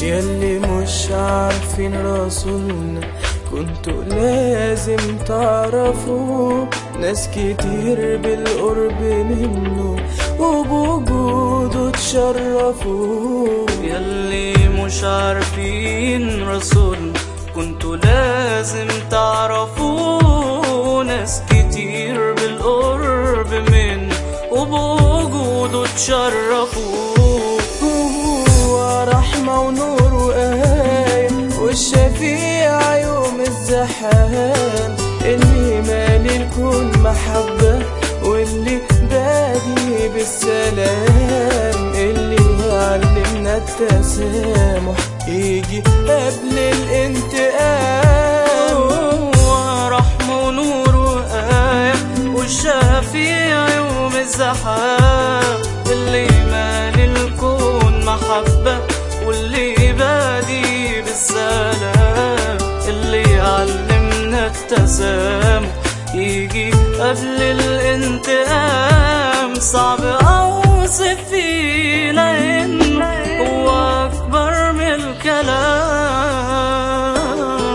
يلي مش عارفين رسولنا كنتوا لازم تعرفوا ناس كتير بالقرب منه وبوجوده تشرفوا يلي مش عارفين رسولنا كنتوا لازم تعرفوا ناس كتير بالقرب منه وبوجوده تشرفوا هو رحمة ونور وآية والشفيع يوم الزحام اللي مالي الكون محبة واللي بادي بالسلام اللي علمنا التسامح يجي قبل الانتقام هو رحمة ونور وآية والشفيع يوم الزحام اللي مالي الكون محبة واللي بادي بالسلام اللي علمنا التسامح يجي قبل الانتقام صعب اوصف فيه لانه هو اكبر من الكلام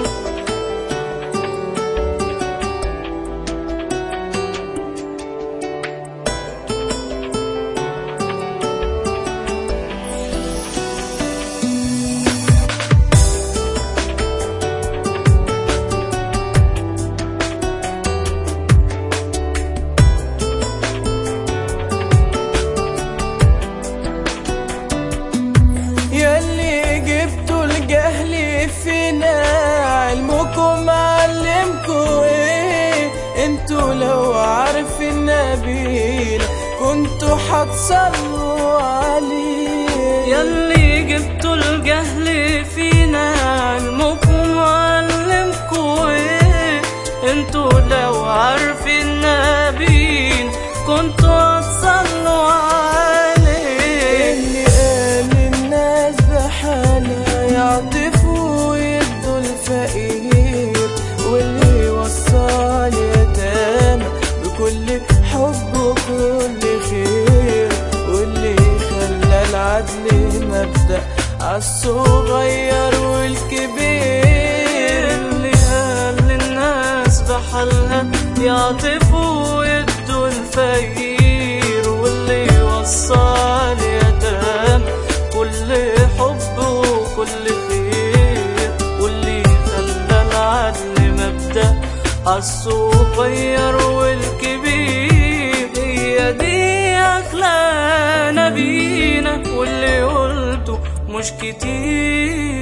يلي جبتوا الجهل فينا علمكم علمكوا ايه انتوا لو عارفين نبينا كنتوا حتصلوا عليه يلي جبتوا الجهل فينا علمكم وعلمكوا ايه انتوا لو عارفين نبيين كنتوا هتصلوا عليه اللي قال الناس بحالها يعطفوا ويدوا الفقير واللي وصى اليتامى بكل حب وكل خير واللي خلى العدل مبدأ عالصغير والكبير اللي قال للناس بحالها يعطفوا ويدوا الفقير واللي وصى اليتام كل حب وكل خير واللي خلى العدل مبدأ عالصغير والكبير هي دي أخلاق نبينا واللي قلته مش كتير